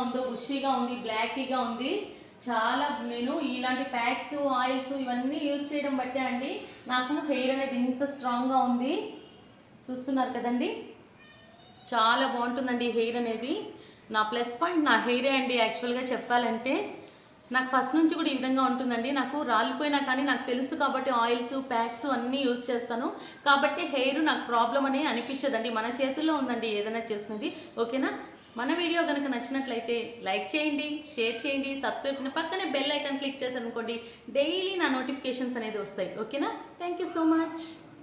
ఉందో బుషీగా ఉంది బ్లాకీగా ఉంది చాలా నేను ఇలాంటి ప్యాక్స్ ఆయిల్స్ ఇవన్నీ యూజ్ చేయడం బట్టే అండి నాకు హెయిర్ అనేది ఇంత స్ట్రాంగ్గా ఉంది చూస్తున్నారు కదండి చాలా బాగుంటుందండి హెయిర్ అనేది నా ప్లస్ పాయింట్ నా హెయిరే అండి యాక్చువల్గా చెప్పాలంటే నాకు ఫస్ట్ నుంచి కూడా ఈ విధంగా ఉంటుందండి నాకు రాలిపోయినా కానీ నాకు తెలుసు కాబట్టి ఆయిల్స్ ప్యాక్స్ అన్నీ యూస్ చేస్తాను కాబట్టి హెయిర్ నాకు ప్రాబ్లం అని అనిపించదండి మన చేతుల్లో ఉందండి ఏదైనా చేసుకునేది ఓకేనా మన వీడియో కనుక నచ్చినట్లయితే లైక్ చేయండి షేర్ చేయండి సబ్స్క్రైబ్ చేయండి పక్కనే బెల్ ఐకాన్ క్లిక్ చేసి అనుకోండి డైలీ నా నోటిఫికేషన్స్ అనేది వస్తాయి ఓకేనా thank you so much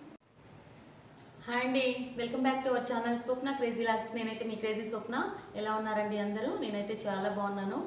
hi అండి welcome back to our channel Swapna crazy vlogs నేనైతే మీ క్రేజీ స్వప్న ఎలా ఉన్నారండి అందరూ నేనైతే చాలా బాగున్నాను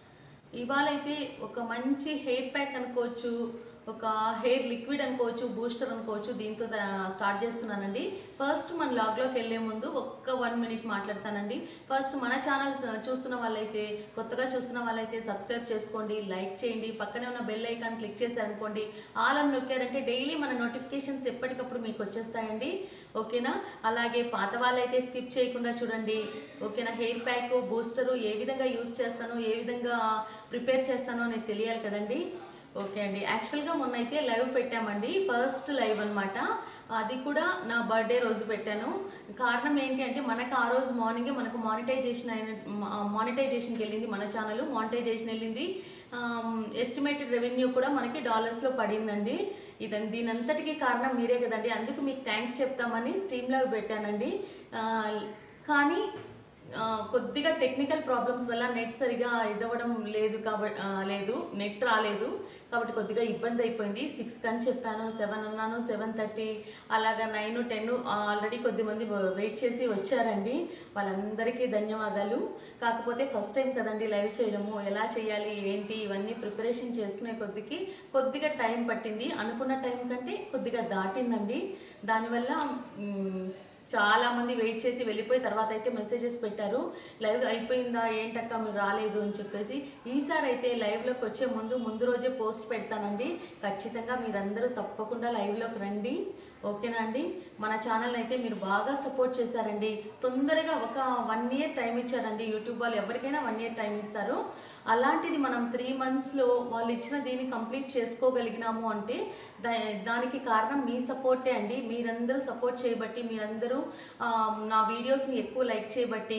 ఇవాళ అయితే ఒక మంచి హెయిర్ ప్యాక్ అనుకోవచ్చు ఒక హెయిర్ లిక్విడ్ అనుకోవచ్చు బూస్టర్ అనుకోవచ్చు దీంతో దా- స్టార్ట్ చేస్తున్నానండి ఫస్ట్ మన లాగ్లోకి వెళ్ళే ముందు ఒక్క వన్ మినిట్ మాట్లాడతానండి ఫస్ట్ మన ఛానల్స్ చూస్తున్న వాళ్ళైతే కొత్తగా చూస్తున్న వాళ్ళైతే సబ్స్క్రైబ్ చేసుకోండి లైక్ చేయండి పక్కనే ఉన్న బెల్ ఐకాన్ క్లిక్ చేశారనుకోండి ఆల్ అని నొక్కారంటే డైలీ మన నోటిఫికేషన్స్ ఎప్పటికప్పుడు మీకు వచ్చేస్తాయండి ఓకేనా అలాగే పాత వాళ్ళైతే స్కిప్ చేయకుండా చూడండి ఓకేనా హెయిర్ ప్యాక్ బూస్టరు ఏ విధంగా యూస్ చేస్తాను ఏ విధంగా ప్రిపేర్ చేస్తానో అనేది తెలియాలి కదండి ఓకే అండి యాక్చువల్గా మొన్న అయితే లైవ్ పెట్టామండి ఫస్ట్ లైవ్ అన్నమాట అది కూడా నా బర్త్డే రోజు పెట్టాను కారణం ఏంటి అంటే మనకు ఆ రోజు మార్నింగే మనకు మానిటైజేషన్ అయిన మానిటైజేషన్కి వెళ్ళింది మన ఛానల్ మానిటైజేషన్ వెళ్ళింది ఎస్టిమేటెడ్ రెవెన్యూ కూడా మనకి డాలర్స్లో పడిందండి ఇదని దీని అంతటికీ కారణం మీరే కదండి అందుకు మీకు థ్యాంక్స్ చెప్తామని స్ట్రీమ్ లైవ్ పెట్టానండి ఆ, కానీ ఆ, కొద్దిగా టెక్నికల్ ప్రాబ్లమ్స్ వల్ల నెట్ సరిగా ఇదవ్వడం లేదు కాబట్టి లేదు నెట్ రాలేదు కాబట్టి కొద్దిగా ఇబ్బంది అయిపోయింది సిక్స్ అని చెప్పాను సెవెన్ అన్నాను సెవెన్ థర్టీ అలాగా నైన్ టెన్ ఆల్రెడీ కొద్దిమంది వెయిట్ చేసి వచ్చారండి వాళ్ళందరికీ ధన్యవాదాలు కాకపోతే ఫస్ట్ టైం కదండి లైవ్ చేయడము ఎలా చేయాలి ఏంటి ఇవన్నీ ప్రిపరేషన్ చేసుకునే కొద్దికి కొద్దిగా టైం పట్టింది అనుకున్న టైం కంటే కొద్దిగా దాటిందండి దానివల్ల మ్, చాలా మంది వెయిట్ చేసి వెళ్ళిపోయి తర్వాత అయితే మెసేజెస్ పెట్టారు లైవ్ అయిపోయిందా ఏంటక్క మీరు రాలేదు అని చెప్పేసి ఈసారి అయితే లైవ్లోకి వచ్చే ముందు ముందు రోజే పోస్ట్ పెడతానండి ఖచ్చితంగా మీరందరూ తప్పకుండా లైవ్లోకి రండి ఓకేనా అండి మన ఛానల్ అయితే మీరు బాగా సపోర్ట్ చేశారండి తొందరగా ఒక వన్ ఇయర్ టైం ఇచ్చారండి యూట్యూబ్ వాళ్ళు ఎవరికైనా వన్ ఇయర్ టైం ఇస్తారు అలాంటిది మనం త్రీ మంత్స్లో వాళ్ళు ఇచ్చిన దీన్ని కంప్లీట్ చేసుకోగలిగినాము అంటే దా దానికి కారణం మీ సపోర్టే అండి మీరందరూ సపోర్ట్ చేయబట్టి మీరందరూ ఆ, నా వీడియోస్ని ఎక్కువ లైక్ చేయబట్టి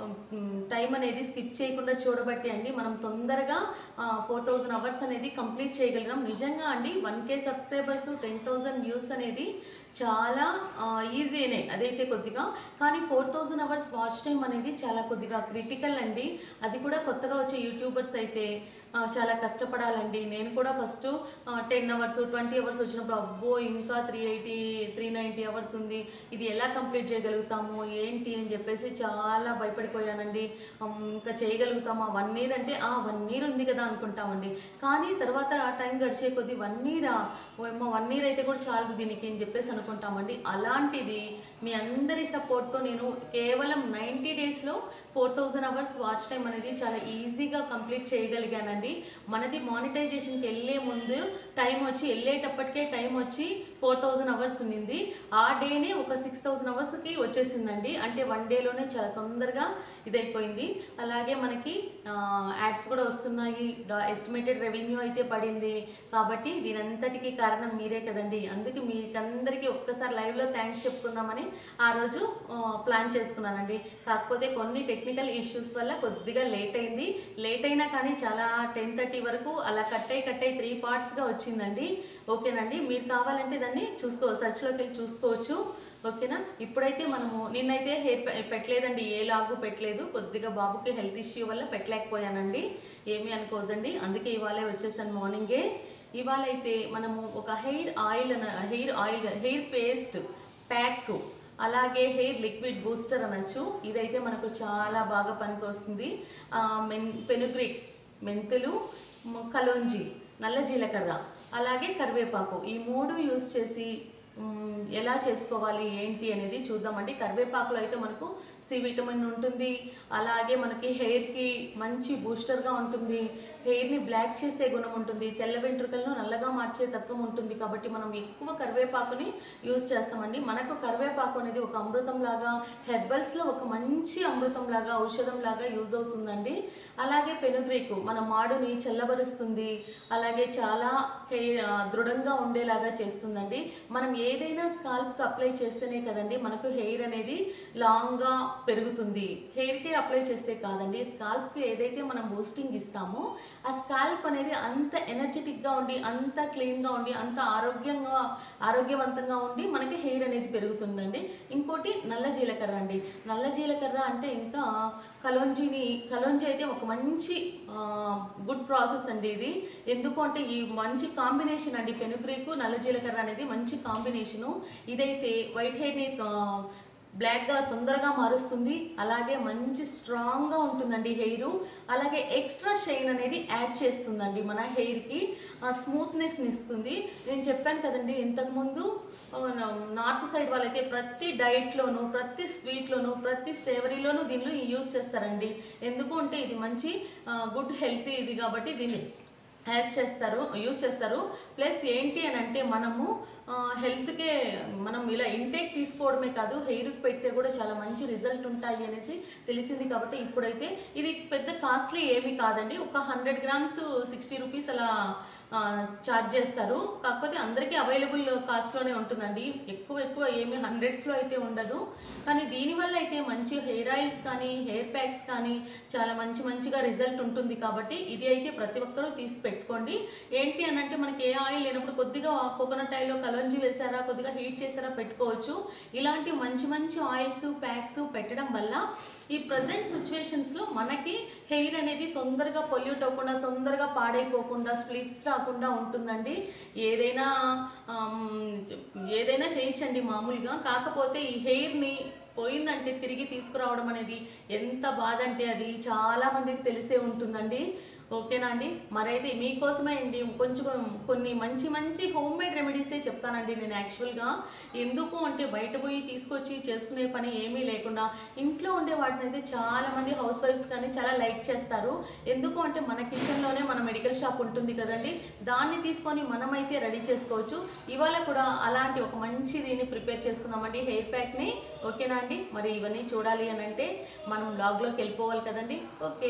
టైం అనేది స్కిప్ చేయకుండా చూడబట్టి అండి మనం తొందరగా ఫోర్ థౌజండ్ అవర్స్ అనేది కంప్లీట్ చేయగలిగినాం నిజంగా అండి one K subscribers ten thousand views అనేది చాలా ఈజీనే అదైతే కొద్దిగా కానీ four thousand hours watch time అనేది చాలా కొద్దిగా క్రిటికల్ అండి అది కూడా కొత్తగా వచ్చే యూట్యూబర్స్ అయితే ఆ, చాలా కష్టపడాలండి నేను కూడా first ten hours twenty hours వచ్చినప్పుడు అబ్బో ఇంకా three eighty three ninety hours ఉంది ఇది ఎలా కంప్లీట్ చేయగలుగుతాము ఏంటి అని చెప్పేసి చాలా భయపడిపోయానండి అమ్, ఇంకా చేయగలుగుతామా వన్ ఇయర్ అంటే ఆ వన్ ఇయర్ ఉంది కదా అనుకుంటామండి కానీ తర్వాత ఆ టైం గడిచే కొద్దీ వన్ ఇయరా ఏమో వన్ ఇయర్ అయితే కూడా చాలదు దీనికి అని చెప్పేసి అనుకుంటామండి అలాంటిది మీ అందరి సపోర్ట్తో నేను కేవలం నైంటీ డేస్లో four thousand hours watch time అనేది చాలా ఈజీగా కంప్లీట్ చేయగలిగానండి మనది మానిటైజేషన్కి వెళ్ళే ముందు టైం వచ్చి వెళ్ళేటప్పటికే టైం వచ్చి ఫోర్ థౌజండ్ అవర్స్ ఉన్నింది ఆ డేనే ఒక సిక్స్ థౌజండ్ అవర్స్కి వచ్చేసిందండి అంటే వన్ డేలోనే చాలా తొందరగా ఇదైపోయింది అలాగే మనకి యాడ్స్ కూడా వస్తున్నాయి ఎస్టిమేటెడ్ రెవెన్యూ అయితే పడింది కాబట్టి దీనంతటికీ కారణం మీరే కదండి అందుకే మీకందరికీ ఒక్కసారి లైవ్లో థ్యాంక్స్ చెప్పుకుందామని ఆ రోజు ఆ, ప్లాన్ చేసుకున్నానండి కాకపోతే కొన్ని టెక్నికల్ ఇష్యూస్ వల్ల కొద్దిగా లేట్ అయింది లేట్ అయినా కానీ చాలా టెన్ థర్టీ వరకు అలా కట్ అయి కట్ అయి త్రీ పార్ట్స్గా వచ్చిందండి ఓకేనండి మీరు కావాలంటే దాన్ని చూసుకో సర్చ్లోకి వెళ్ళి చూసుకోవచ్చు ఓకేనా ఇప్పుడైతే మనము నిన్నైతే హెయిర్ పె- పెట్టలేదండి ఏ లాగు పెట్టలేదు కొద్దిగా బాబుకి హెల్త్ ఇష్యూ వల్ల పెట్టలేకపోయానండి ఏమీ అనుకోవద్దండి అందుకే ఇవాళే వచ్చేసాను మార్నింగే ఇవాళ అయితే మనము ఒక హెయిర్ ఆయిల్ అన hair oil hair paste pack అలాగే హెయిర్ లిక్విడ్ బూస్టర్ అనొచ్చు ఇదైతే మనకు చాలా బాగా పనికొస్తుంది ఆ, మెన్ పెనుగ్రిక్ మెంతులు మ- కలోంజి నల్ల జీలకర్ర అలాగే కరివేపాకు ఈ మూడు యూస్ చేసి మ్, ఎలా చేసుకోవాలి ఏంటి అనేది చూద్దామండి కరివేపాకులో అయితే మనకు సి విటమిన్ ఉంటుంది అలాగే మనకి హెయిర్కి మంచి బూస్టర్గా ఉంటుంది హెయిర్ని బ్లాక్ చేసే గుణం ఉంటుంది తెల్ల వెంట్రుకలను నల్లగా మార్చే తత్వం ఉంటుంది కాబట్టి మనం ఎక్కువ కరివేపాకుని యూజ్ చేస్తామండి మనకు కరివేపాకు అనేది ఒక అమృతం లాగా హెర్బల్స్లో ఒక మంచి అమృతం లాగా ఔషధం లాగా యూజ్ అవుతుందండి అలాగే పెనుగ్రేకు మన మాడుని చల్లబరుస్తుంది అలాగే చాలా హెయిర్ ఆ, దృఢంగా ఉండేలాగా చేస్తుందండి మనం ఏదైనా స్కాల్ప్కి అప్లై చేస్తేనే కదండి మనకు హెయిర్ అనేది లాంగ్గా పెరుగుతుంది హెయిర్కి అప్లై చేస్తే కాదండి స్కాల్ప్కి ఏదైతే మనం బూస్టింగ్ ఇస్తామో ఆ స్కాల్ప్ అనేది అంత ఎనర్జెటిక్గా ఉండి అంత క్లీన్గా ఉండి అంత ఆరోగ్యంగా ఆరోగ్యవంతంగా ఉండి మనకి హెయిర్ అనేది పెరుగుతుందండి ఇంకోటి నల్ల జీలకర్ర అండి నల్ల జీలకర్ర అంటే ఇంకా కలోంజిని కలోంజి అయితే ఒక మంచి గుడ్ ప్రాసెస్ అండి ఇది ఎందుకు అంటే ఈ మంచి కాంబినేషన్ అండి పెనుగ్రీకు నల్ల జీలకర్ర అనేది మంచి కాంబినేషను ఇదైతే వైట్ హెయిర్ని బ్లాక్గా తొందరగా మారుస్తుంది అలాగే మంచి స్ట్రాంగ్గా ఉంటుందండి హెయిర్ అలాగే ఎక్స్ట్రా షైన్ అనేది యాడ్ చేస్తుందండి మన హెయిర్కి స్మూత్నెస్ని ఇస్తుంది నేను చెప్పాను కదండి ఇంతకుముందు ఆ, నార్త్ సైడ్ వాళ్ళైతే ప్రతి డైట్లోను ప్రతి స్వీట్లోను ప్రతి సేవరీలోను దీనిలో యూజ్ చేస్తారండి ఎందుకు అంటే ఇది మంచి గుడ్ హెల్తీ ఇది కాబట్టి దీన్ని యాజ్ చేస్తారు యూస్ చేస్తారు ప్లస్ ఏంటి అని అంటే మనము ఆ, హెల్త్కే మనం ఇలా ఇంటేక్ తీసుకోవడమే కాదు హెయిర్కి పెడితే కూడా చాలా మంచి రిజల్ట్ ఉంటాయి అనేసి తెలిసింది కాబట్టి ఇప్పుడైతే ఇది పెద్ద కాస్ట్లీ ఏమీ కాదండి ఒక హండ్రెడ్ గ్రామ్స్ సిక్స్టీ రూపీస్ అలా ఛార్జ్ చేస్తారు కాకపోతే అందరికీ అవైలబుల్ కాస్ట్లోనే ఉంటుందండి ఎక్కువ ఎక్కువ ఏమీ హండ్రెడ్స్లో అయితే ఉండదు కానీ దీనివల్ల అయితే మంచి హెయిర్ ఆయిల్స్ కానీ హెయిర్ ప్యాక్స్ కానీ చాలా మంచి మంచిగా రిజల్ట్ ఉంటుంది కాబట్టి ఇది అయితే ప్రతి ఒక్కరూ తీసి పెట్టుకోండి ఏంటి అని అంటే మనకి ఏ ఆయిల్ లేనప్పుడు కొద్దిగా కోకోనట్ ఆయిల్లో కలంజి వేసారా కొద్దిగా హీట్ చేసారా పెట్టుకోవచ్చు ఇలాంటి మంచి మంచి ఆయిల్స్ ప్యాక్స్ పెట్టడం వల్ల ఈ ప్రజెంట్ సిచ్యువేషన్స్లో మనకి హెయిర్ అనేది తొందరగా పొల్యూట్ అవ్వకుండా తొందరగా పాడైపోకుండా స్ప్లిట్స్ రాకుండా ఉంటుందండి ఏదైనా ఆమ్, ఏదైనా చేయొచ్చండి మామూలుగా కాకపోతే ఈ హెయిర్ని పోయిందంటే తిరిగి తీసుకురావడం అనేది ఎంత బాధ అంటే అది చాలా మందికి తెలిసే ఉంటుందండి ఓకేనా అండి మరైతే మీకోసమే అండి కొంచెం కొన్ని మంచి మంచి హోమ్ మేడ్ రెమెడీసే చెప్తానండి నేను యాక్చువల్గా ఎందుకు అంటే బయట పోయి తీసుకొచ్చి చేసుకునే పని ఏమీ లేకుండా ఇంట్లో ఉండే వాటిని అయితే చాలా మంది హౌస్ వైఫ్స్ కానీ చాలా లైక్ చేస్తారు ఎందుకు అంటే మన కిచెన్లోనే మన మెడికల్ షాప్ ఉంటుంది కదండి దాన్ని తీసుకొని మనమైతే రెడీ చేసుకోవచ్చు ఇవాళ కూడా అలాంటి ఒక మంచి దీన్ని ప్రిపేర్ చేసుకుందామండి హెయిర్ ప్యాక్ని ఓకేనా అండి మరి ఇవన్నీ చూడాలి అని అంటే మనం బ్లాగ్లోకి వెళ్ళిపోవాలి కదండి ఓకే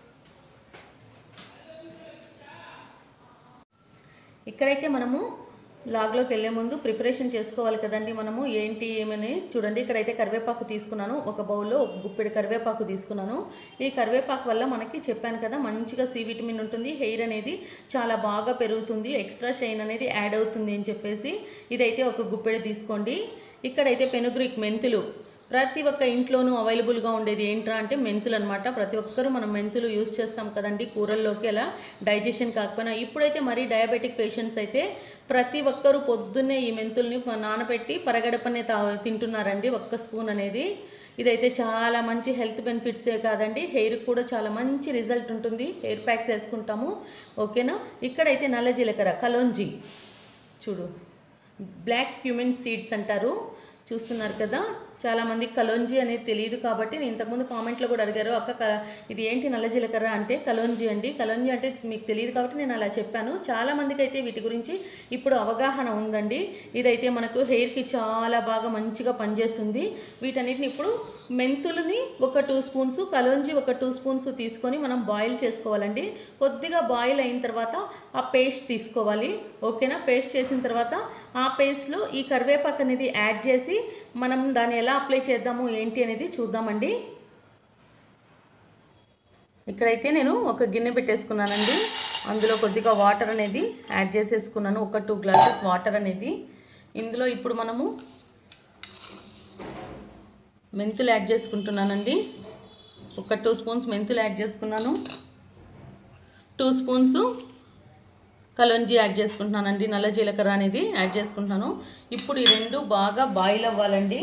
ఇక్కడైతే మనము లాగ్లోకి వెళ్ళే ముందు ప్రిపరేషన్ చేసుకోవాలి కదండి మనము ఏంటి ఏమని చూడండి ఇక్కడైతే కరివేపాకు తీసుకున్నాను ఒక బౌల్లో ఒక గుప్పెడు కరివేపాకు తీసుకున్నాను ఈ కరివేపాకు వల్ల మనకి చెప్పాను కదా మంచిగా సి విటమిన్ ఉంటుంది హెయిర్ అనేది చాలా బాగా పెరుగుతుంది ఎక్స్ట్రా షైన్ అనేది యాడ్ అవుతుంది అని చెప్పేసి ఇదైతే ఒక గుప్పెడు తీసుకోండి ఇక్కడైతే పెనుగ్రిక్ మెంతులు ప్రతి ఒక్క ఇంట్లోనూ అవైలబుల్గా ఉండేది ఏంట్రా అంటే మెంతులు అనమాట ప్రతి ఒక్కరూ మనం మెంతులు యూస్ చేస్తాం కదండి కూరల్లోకి అలా డైజెషన్ కాకపోయినా ఇప్పుడైతే మరీ డయాబెటిక్ పేషెంట్స్ అయితే ప్రతి ఒక్కరూ పొద్దున్నే ఈ మెంతుల్ని నానబెట్టి పరగడపనే తా తింటున్నారండి ఒక్క స్పూన్ అనేది ఇదైతే చాలా మంచి హెల్త్ బెనిఫిట్సే కాదండి హెయిర్ కూడా చాలా మంచి రిజల్ట్ ఉంటుంది హెయిర్ ప్యాక్స్ వేసుకుంటాము ఓకేనా ఇక్కడైతే నల్ల జీలకర్ర కలోంజీ చూడు బ్లాక్ క్యూమిన్ సీడ్స్ అంటారు చూస్తున్నారు కదా చాలామంది కలోంజీ అనేది తెలియదు కాబట్టి నేను ఇంతకుముందు కామెంట్లో కూడా అడిగారు అక్క క- ఇది ఏంటి నల్ల జీలకర్ర అంటే కలోంజీ అండి కలోంజీ అంటే మీకు తెలియదు కాబట్టి నేను అలా చెప్పాను చాలా మందికి అయితే వీటి గురించి ఇప్పుడు అవగాహన ఉందండి ఇదైతే మనకు హెయిర్కి చాలా బాగా మంచిగా పనిచేస్తుంది వీటన్నిటిని ఇప్పుడు మెంతులని ఒక టూ స్పూన్స్ కలోంజీ ఒక టూ స్పూన్స్ తీసుకొని మనం బాయిల్ చేసుకోవాలండి కొద్దిగా బాయిల్ అయిన తర్వాత ఆ పేస్ట్ తీసుకోవాలి ఓకేనా పేస్ట్ చేసిన తర్వాత ఆ పేస్ట్లో ఈ కరివేపాకు అనేది యాడ్ చేసి మనం దాన్ని ఎలా అప్లై చేద్దాము ఏంటి అనేది చూద్దామండి ఇక్కడైతే నేను ఒక గిన్నె పెట్టేసుకున్నానండి అందులో కొద్దిగా వాటర్ అనేది యాడ్ చేసేసుకున్నాను ఒక టూ గ్లాసెస్ వాటర్ అనేది ఇందులో ఇప్పుడు మనము మెంతులు యాడ్ చేసుకుంటున్నానండి ఒక టూ స్పూన్స్ మెంతులు యాడ్ చేసుకున్నాను టూ స్పూన్స్ కలోంజీ యాడ్ చేసుకుంటున్నానండి నల్ల జీలకర్ర అనేది యాడ్ చేసుకుంటున్నాను ఇప్పుడు ఈ రెండు బాగా బాయిల్ అవ్వాలండి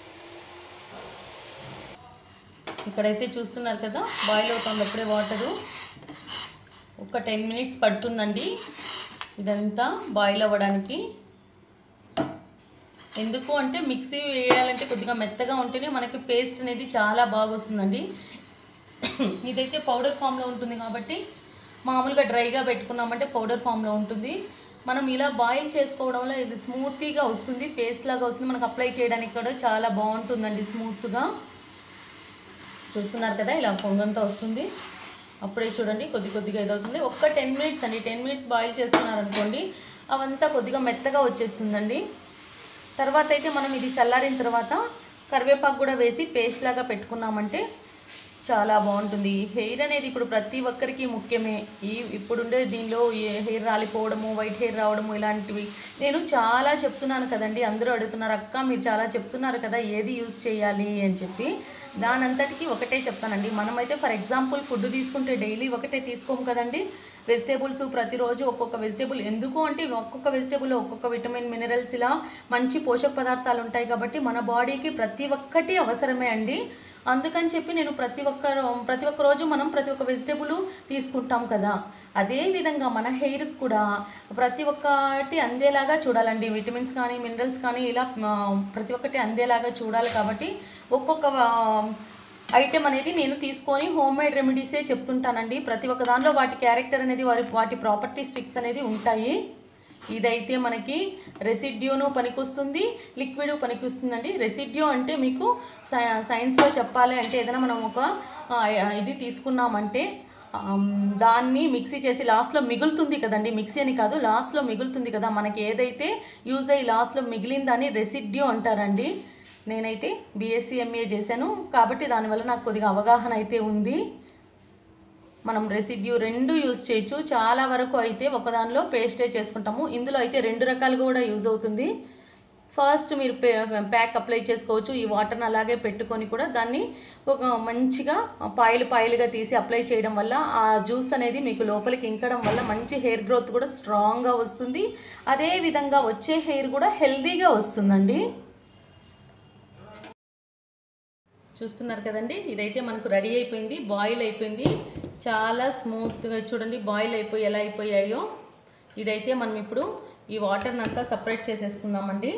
ఇక్కడైతే చూస్తున్నారు కదా బాయిల్ అవుతుంది అప్పుడే వాటరు ఒక టెన్ మినిట్స్ పడుతుందండి ఇదంతా బాయిల్ అవ్వడానికి ఎందుకు అంటే మిక్సీ వేయాలంటే కొద్దిగా మెత్తగా ఉంటేనే మనకి పేస్ట్ అనేది చాలా బాగా వస్తుందండి ఇదైతే పౌడర్ ఫామ్లో ఉంటుంది కాబట్టి మామూలుగా డ్రైగా పెట్టుకున్నామంటే పౌడర్ ఫామ్లో ఉంటుంది మనం ఇలా బాయిల్ చేసుకోవడం వల్ల ఇది స్మూత్గా వస్తుంది పేస్ట్ లాగా వస్తుంది మనకు అప్లై చేయడానికి కూడా చాలా బాగుంటుందండి స్మూత్గా చూస్తున్నారు కదా ఇలా పొంగంతో వస్తుంది అప్పుడే చూడండి కొద్ది కొద్దిగా ఇదవుతుంది ఒక్క టెన్ మినిట్స్ అండి టెన్ మినిట్స్ బాయిల్ చేసుకున్నారనుకోండి అవంతా కొద్దిగా మెత్తగా వచ్చేస్తుందండి తర్వాత అయితే మనం ఇది చల్లారిన తర్వాత కరివేపాకు కూడా వేసి పేస్ట్ లాగా పెట్టుకున్నామంటే చాలా బాగుంటుంది హెయిర్ అనేది ఇప్పుడు ప్రతి ఒక్కరికి ముఖ్యమే ఈ ఇప్పుడుండే దీనిలో ఏ హెయిర్ రాలిపోవడము వైట్ హెయిర్ రావడము ఇలాంటివి నేను చాలా చెప్తున్నాను కదండి అందరూ అడుగుతున్నారు అక్క మీరు చాలా చెప్తున్నారు కదా ఏది యూస్ చేయాలి అని చెప్పి దానంతటికి ఒకటే చెప్తానండి మనమైతే ఫర్ ఎగ్జాంపుల్ ఫుడ్ తీసుకుంటే డైలీ ఒకటే తీసుకోము కదండి వెజిటేబుల్స్ ప్రతిరోజు ఒక్కొక్క వెజిటేబుల్ ఎందుకు అంటే ఒక్కొక్క వెజిటేబుల్లో ఒక్కొక్క విటమిన్ మినరల్స్ ఇలా మంచి పోషక పదార్థాలు ఉంటాయి కాబట్టి మన బాడీకి ప్రతి ఒక్కటి అవసరమే అండి అందుకని చెప్పి నేను ప్రతి ఒక్క రో- ప్రతి ఒక్క రోజు మనం ప్రతి ఒక్క వెజిటేబుల్ తీసుకుంటాం కదా అదే విధంగా మన హెయిర్కి కూడా ప్రతి ఒక్కటి అందేలాగా చూడాలండి విటమిన్స్ కానీ మినరల్స్ కానీ ఇలా ఆ, ప్రతి ఒక్కటి అందేలాగా చూడాలి కాబట్టి ఒక్కొక్క ఐటెం అనేది నేను తీసుకొని హోమ్ మేడ్ రెమెడీసే చెప్తుంటానండి ప్రతి ఒక్క దానిలో వాటి క్యారెక్టర్ అనేది వారి వాటి ప్రాపర్టీ స్టిక్స్ అనేది ఉంటాయి ఇదైతే మనకి రెసిడ్యూను పనికొస్తుంది లిక్విడ్ పనికొస్తుందండి రెసిడ్యూ అంటే మీకు సై సైన్స్లో చెప్పాలి అంటే ఏదైనా మనం ఒక ఆ, ఇది తీసుకున్నామంటే ఆమ్, దాన్ని మిక్సీ చేసి లాస్ట్లో మిగులుతుంది కదండి మిక్సీ అని కాదు లాస్ట్లో మిగులుతుంది కదా మనకి ఏదైతే యూజ్ అయ్యి లాస్ట్లో మిగిలిన దాన్ని రెసిడ్యూ అంటారండి నేనైతే బీఎస్సీ ఎంఏ చేశాను కాబట్టి దానివల్ల నాకు కొద్దిగా అవగాహన అయితే ఉంది మనం రెసిడ్యూ రెండు యూజ్ చేయొచ్చు చాలా వరకు అయితే ఒకదానిలో పేస్టే చేసుకుంటాము ఇందులో అయితే రెండు రకాలుగా కూడా యూజ్ అవుతుంది ఫస్ట్ మీరు పే ప్యాక్ అప్లై చేసుకోవచ్చు ఈ వాటర్ని అలాగే పెట్టుకొని కూడా దాన్ని ఒక మంచిగా పాయిలు పాయిలుగా తీసి అప్లై చేయడం వల్ల ఆ జ్యూస్ అనేది మీకు లోపలికి ఇంకడం వల్ల మంచి హెయిర్ గ్రోత్ కూడా స్ట్రాంగ్గా వస్తుంది అదే విధంగా వచ్చే హెయిర్ కూడా హెల్దీగా వస్తుందండి చూస్తున్నారు కదండి ఇదైతే మనకు రెడీ అయిపోయింది బాయిల్ అయిపోయింది చాలా స్మూత్గా చూడండి బాయిల్ అయిపోయి ఎలా అయిపోయాయో ఇదైతే మనం ఇప్పుడు ఈ వాటర్ని అంతా సపరేట్ చేసేసుకుందామండి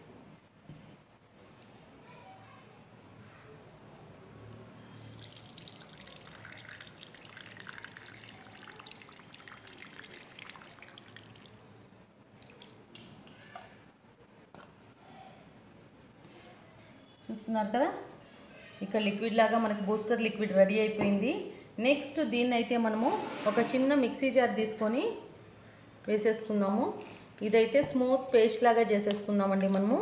చూస్తున్నారు కదా ఇక్కడ లిక్విడ్ లాగా మనకు బూస్టర్ లిక్విడ్ రెడీ అయిపోయింది నెక్స్ట్ దీన్ని అయితే మనము ఒక చిన్న మిక్సీ జార్ తీసుకొని వేసేసుకుందాము ఇదైతే స్మూత్ పేస్ట్ లాగా చేసేసుకుందామండి మనము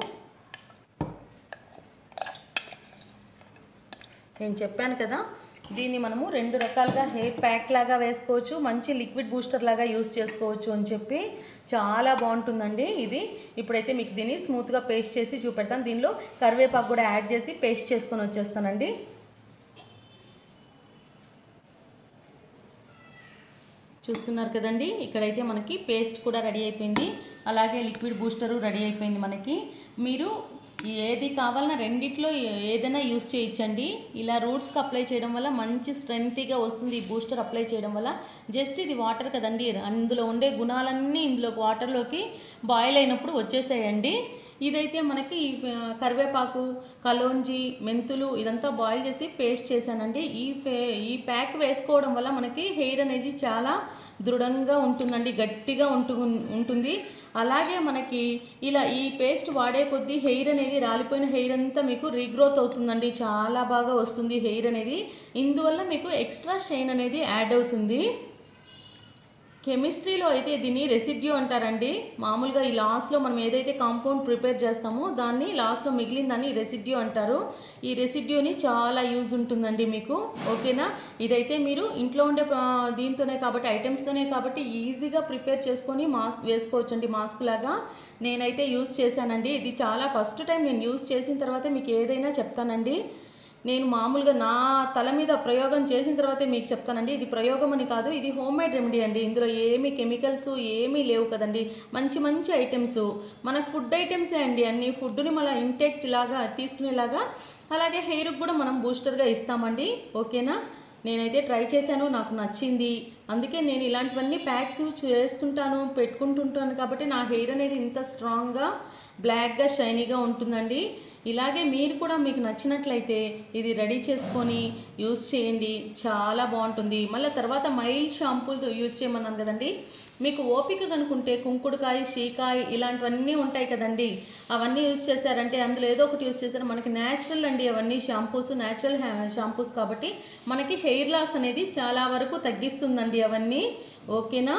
నేను చెప్పాను కదా దీన్ని మనము రెండు రకాలుగా హెయిర్ ప్యాక్ లాగా వేసుకోవచ్చు మంచి లిక్విడ్ బూస్టర్ లాగా యూస్ చేసుకోవచ్చు అని చెప్పి చాలా బాగుంటుందండి ఇది ఇప్పుడైతే మీకు దీన్ని స్మూత్గా పేస్ట్ చేసి చూపెడతాను దీనిలో కరివేపాకు కూడా యాడ్ చేసి పేస్ట్ చేసుకొని వచ్చేస్తానండి చూస్తున్నారు కదండి ఇక్కడైతే మనకి పేస్ట్ కూడా రెడీ అయిపోయింది అలాగే లిక్విడ్ బూస్టరు రెడీ అయిపోయింది మనకి మీరు ఏది కావాలన్నా రెండిట్లో ఏ- ఏదైనా యూస్ చేయొచ్చండి ఇలా రూట్స్కి అప్లై చేయడం వల్ల మంచి స్ట్రెంగ్తీగా వస్తుంది ఈ బూస్టర్ అప్లై చేయడం వల్ల జస్ట్ ఇది వాటర్ కదండి అందులో ఉండే గుణాలన్నీ ఇందులో వాటర్లోకి బాయిల్ అయినప్పుడు వచ్చేసాయండి ఇదైతే మనకి ఆ, కరివేపాకు కలోంజి మెంతులు ఇదంతా బాయిల్ చేసి పేస్ట్ చేశానండి ఈ ఫే ఈ ప్యాక్ వేసుకోవడం వల్ల మనకి హెయిర్ అనేది చాలా దృఢంగా ఉంటుందండి గట్టిగా ఉంటు ఉంటుంది అలాగే మనకి ఇలా ఈ పేస్ట్ వాడే కొద్దీ హెయిర్ అనేది రాలిపోయిన హెయిర్ అంతా మీకు రీగ్రోత్ అవుతుందండి చాలా బాగా వస్తుంది హెయిర్ అనేది ఇందువల్ల మీకు ఎక్స్ట్రా షైన్ అనేది యాడ్ అవుతుంది కెమిస్ట్రీలో అయితే దీన్ని రెసిడ్యూ అంటారండి మామూలుగా ఈ లాస్ట్లో మనం ఏదైతే కాంపౌండ్ ప్రిపేర్ చేస్తామో దాన్ని లాస్ట్లో మిగిలిన దాన్ని రెసిడ్యూ అంటారు ఈ రెసిడ్యూని చాలా యూజ్ ఉంటుందండి మీకు ఓకేనా ఇదైతే మీరు ఇంట్లో ఉండే ఆ, దీంతోనే కాబట్టి ఐటమ్స్తోనే కాబట్టి ఈజీగా ప్రిపేర్ చేసుకొని మాస్క్ వేసుకోవచ్చండి మాస్క్ లాగా నేనైతే యూజ్ చేశానండి ఇది చాలా ఫస్ట్ టైం నేను యూజ్ చేసిన తర్వాత మీకు ఏదైనా చెప్తానండి నేను మామూలుగా నా తల మీద ప్రయోగం చేసిన తర్వాతే మీకు చెప్తానండి ఇది ప్రయోగం అని కాదు ఇది హోమ్ మేడ్ రెమెడీ అండి ఇందులో ఏమీ కెమికల్స్ ఏమీ లేవు కదండి మంచి మంచి ఐటమ్స్ మనకు ఫుడ్ ఐటమ్సే అండి అన్ని ఫుడ్ని మన ఇంటేక్ లాగా తీసుకునేలాగా అలాగే హెయిర్కి కూడా మనం బూస్టర్గా ఇస్తామండి ఓకేనా నేనైతే ట్రై చేశాను నాకు నచ్చింది అందుకే నేను ఇలాంటివన్నీ ప్యాక్స్ చేస్తుంటాను పెట్టుకుంటుంటాను కాబట్టి నా హెయిర్ అనేది ఇంత స్ట్రాంగ్గా బ్లాక్గా షైనీగా ఉంటుందండి ఇలాగే మీరు కూడా మీకు నచ్చినట్లయితే ఇది రెడీ చేసుకొని యూస్ చేయండి చాలా బాగుంటుంది మళ్ళీ తర్వాత మైల్ షాంపూలు యూస్ చేయమన్నాను కదండి మీకు ఓపిక కనుకుంటే కుంకుడుకాయ షీకాయ ఇలాంటివన్నీ ఉంటాయి కదండి అవన్నీ యూస్ చేశారంటే అందులో ఏదో ఒకటి యూస్ చేశారు మనకి న్యాచురల్ అండి అవన్నీ షాంపూస్ న్యాచురల్ షాంపూస్ కాబట్టి మనకి హెయిర్ లాస్ అనేది చాలా వరకు తగ్గిస్తుందండి అవన్నీ ఓకేనా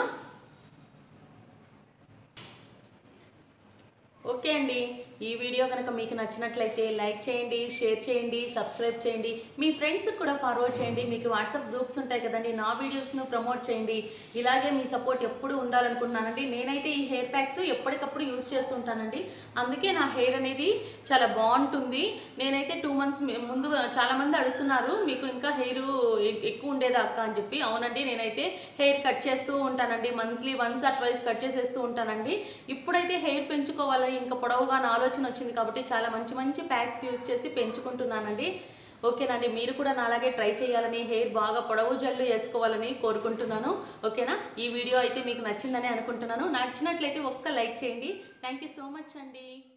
ఓకే అండి ఈ వీడియో కనుక మీకు నచ్చినట్లయితే లైక్ చేయండి షేర్ చేయండి సబ్స్క్రైబ్ చేయండి మీ ఫ్రెండ్స్కి కూడా ఫార్వర్డ్ చేయండి మీకు వాట్సాప్ గ్రూప్స్ ఉంటాయి కదండి నా వీడియోస్ను ప్రమోట్ చేయండి ఇలాగే మీ సపోర్ట్ ఎప్పుడు ఉండాలనుకుంటున్నానండి నేనైతే ఈ హెయిర్ ప్యాక్స్ ఎప్పటికప్పుడు యూస్ చేస్తుంటానండి అందుకే నా హెయిర్ అనేది చాలా బాగుంటుంది నేనైతే టూ మంత్స్ ముందు చాలామంది అడుగుతున్నారు మీకు ఇంకా హెయిర్ ఎక్కువ ఉండేదా అక్క అని చెప్పి అవునండి నేనైతే హెయిర్ కట్ చేస్తూ ఉంటానండి monthly once or twice cut చేసేస్తూ ఉంటానండి ఇప్పుడైతే హెయిర్ పెంచుకోవాలని ఇంకా పొడవుగా నా ఆలోచన వచ్చింది కాబట్టి చాలా మంచి మంచి ప్యాక్స్ యూస్ చేసి పెంచుకుంటున్నానండి ఓకేనండి మీరు కూడా నాలాగే ట్రై చేయాలని హెయిర్ బాగా పొడవు జల్లు వేసుకోవాలని కోరుకుంటున్నాను ఓకేనా ఈ వీడియో అయితే మీకు నచ్చిందని అనుకుంటున్నాను నచ్చినట్లయితే ఒక్క లైక్ చేయండి థ్యాంక్ యూ సో మచ్ అండి